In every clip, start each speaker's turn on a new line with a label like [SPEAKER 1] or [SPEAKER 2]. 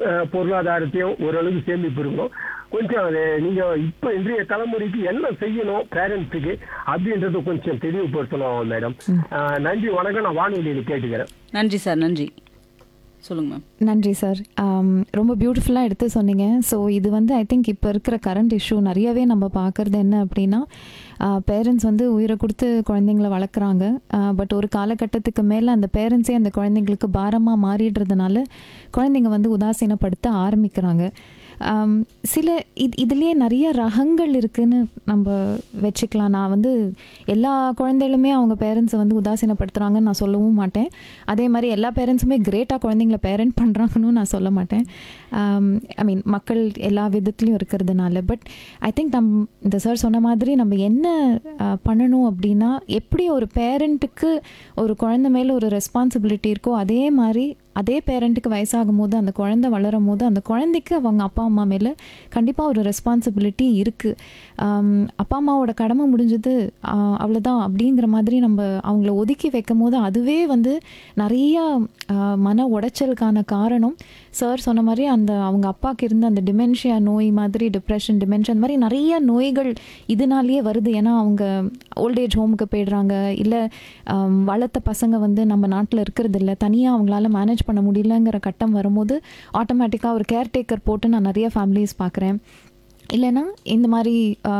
[SPEAKER 1] அஹ், பொருளாதாரத்தையும் ஓரளவுக்கு சேமிப்பு இருக்கணும் கொஞ்சம் அது நீங்க இப்ப இன்றைய தலைமுறைக்கு என்ன செய்யணும் பேரண்ட்ஸுக்கு அப்படின்றத கொஞ்சம் தெளிவுபடுத்தணும் மேடம் அஹ், நன்றி வணக்கம் நான் வானொலியில் கேட்டுக்கிறேன்
[SPEAKER 2] நன்றி சார் நன்றி சொல்லுங்க மேம்
[SPEAKER 3] நன்றி சார் ரொம்ப பியூட்டிஃபுல்லாக எடுத்து சொன்னீங்க ஸோ இது வந்து ஐ திங்க் இப்போ இருக்கிற கரண்ட் இஷ்யூ நிறையவே நம்ம பார்க்குறது என்ன அப்படின்னா பேரண்ட்ஸ் வந்து உயிரை கொடுத்து குழந்தைங்கள வளர்க்குறாங்க பட் ஒரு காலகட்டத்துக்கு மேலே அந்த பேரண்ட்ஸே அந்த குழந்தைங்களுக்கு பாரமாக மாறிடுறதுனால குழந்தைங்க வந்து உதாசீனப்படுத்த ஆரம்பிக்கிறாங்க ஆம், சில இது இதுலேயே நிறைய ரகங்கள் இருக்குன்னு நம்ம வச்சுக்கலாம் நான் வந்து எல்லா குழந்தைகளுமே அவங்க பேரண்ட்ஸை வந்து உதாசீனப்படுத்துகிறாங்கன்னு நான் சொல்லவும் மாட்டேன் அதே மாதிரி எல்லா பேரண்ட்ஸுமே கிரேட்டாக குழந்தைங்கள பேரண்ட் பண்ணுறாங்கன்னு நான் சொல்ல மாட்டேன் ஐ மீன் மக்கள் எல்லா விதத்துலையும் இருக்கிறதுனால பட் ஐ திங்க் நம் இந்த சார் சொன்ன மாதிரி நம்ம என்ன ஆஹ், பண்ணணும் அப்படின்னா எப்படி ஒரு பேரண்ட்டுக்கு ஒரு குழந்தை மேலே ஒரு ரெஸ்பான்சிபிலிட்டி இருக்கோ அதே மாதிரி அதே பேரண்ட்டுக்கு வயசாகும் போது அந்த குழந்தை வளரும் போது அந்த குழந்தைக்கு அவங்க அப்பா அம்மா மேலே கண்டிப்பாக ஒரு ரெஸ்பான்சிபிலிட்டி இருக்குது அப்பா அம்மாவோட கடமை முடிஞ்சது ஆஹ், அவ்வளவுதான் அப்படிங்கிற மாதிரி நம்ம அவங்கள ஒதுக்கி வைக்கும் போது அதுவே வந்து நிறைய ஆஹ், மன உடைச்சலுக்கான காரணம் சார் சொன்ன மாதிரி அந்த அவங்க அப்பாவுக்கு இருந்த அந்த டிமென்ஷியா நோய் மாதிரி டிப்ரெஷன் டிமென்ஷன் மாதிரி நிறைய நோய்கள் இதனாலேயே வருது ஏன்னா அவங்க ஓல்டேஜ் ஹோமுக்கு போயிடுறாங்க இல்லை வளர்த்த பசங்க வந்து நம்ம நாட்டில் இருக்கிறது இல்லை தனியாக அவங்களால மேனேஜ் பண்ண முடியலங்கிற கட்டம் வரும்போது ஆட்டோமேட்டிக்காக ஒரு கேர்டேக்கர் போட்டு நான் நிறைய ஃபேமிலிஸ் பார்க்குறேன் இல்லைன்னா இந்த மாதிரி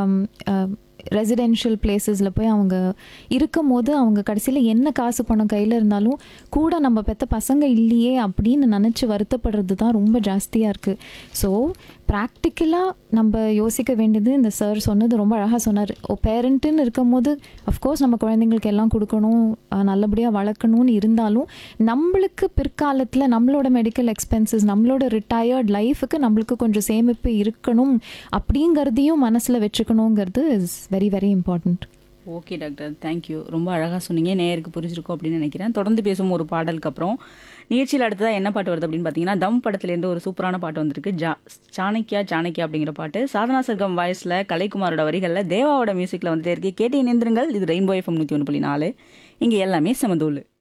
[SPEAKER 3] ரெசிடென்ஷியல் பிளேசஸில் போய் அவங்க இருக்கும் போது அவங்க கடைசியில் என்ன காசு பணம் கையில் இருந்தாலும் கூட நம்ம பெற்ற பசங்க இல்லையே அப்படின்னு நினச்சி வருத்தப்படுறது தான் ரொம்ப ஜாஸ்தியாக இருக்குது ஸோ ப்ராக்டிக்கலாக நம்ம யோசிக்க வேண்டியது இந்த சார் சொன்னது ரொம்ப அழகாக சொன்னார் ஓ பேரண்ட்டுன்னு இருக்கும் போது அஃப்கோர்ஸ் நம்ம குழந்தைங்களுக்கு எல்லாம் கொடுக்கணும் அஹ் நல்லபடியாக வளர்க்கணும்னு இருந்தாலும் நம்மளுக்கு பிற்காலத்தில் நம்மளோட மெடிக்கல் எக்ஸ்பென்சஸ் நம்மளோட ரிட்டையர்ட் லைஃபுக்கு நம்மளுக்கு கொஞ்சம் சேமிப்பு இருக்கணும் அப்படிங்கிறதையும் மனசில் வச்சுக்கணுங்கிறது is very very important
[SPEAKER 2] okay doctor thank you ரொம்ப அழகாக சொன்னீங்க நேயருக்கு புரிஞ்சிருக்கும் அப்படின்னு நினைக்கிறேன் தொடர்ந்து பேசும் ஒரு பாடலுக்கு அப்புறம் நிகழ்ச்சியில் அடுத்ததாக என்ன பாட்டு வருது அப்படின்னு பார்த்தீங்கன்னா தம் படத்துலேருந்து ஒரு சூப்பரான பாட்டு வந்திருக்கு ஜா சாணக்கியா சாணக்கியா அப்படிங்கிற பாட்டு சாதனா சர்க்கம் வாய்ஸில் கலைக்குமாரோட வரிகளில் தேவாவோட மியூசிக்கில் வந்துட்டே இருக்கு கேட்டு இணைந்திருங்கள் இது ரெயின்போ எஃப்எம் நூற்றி ஒன்று புள்ளி நாலு இங்கே எல்லாமே சமதூள்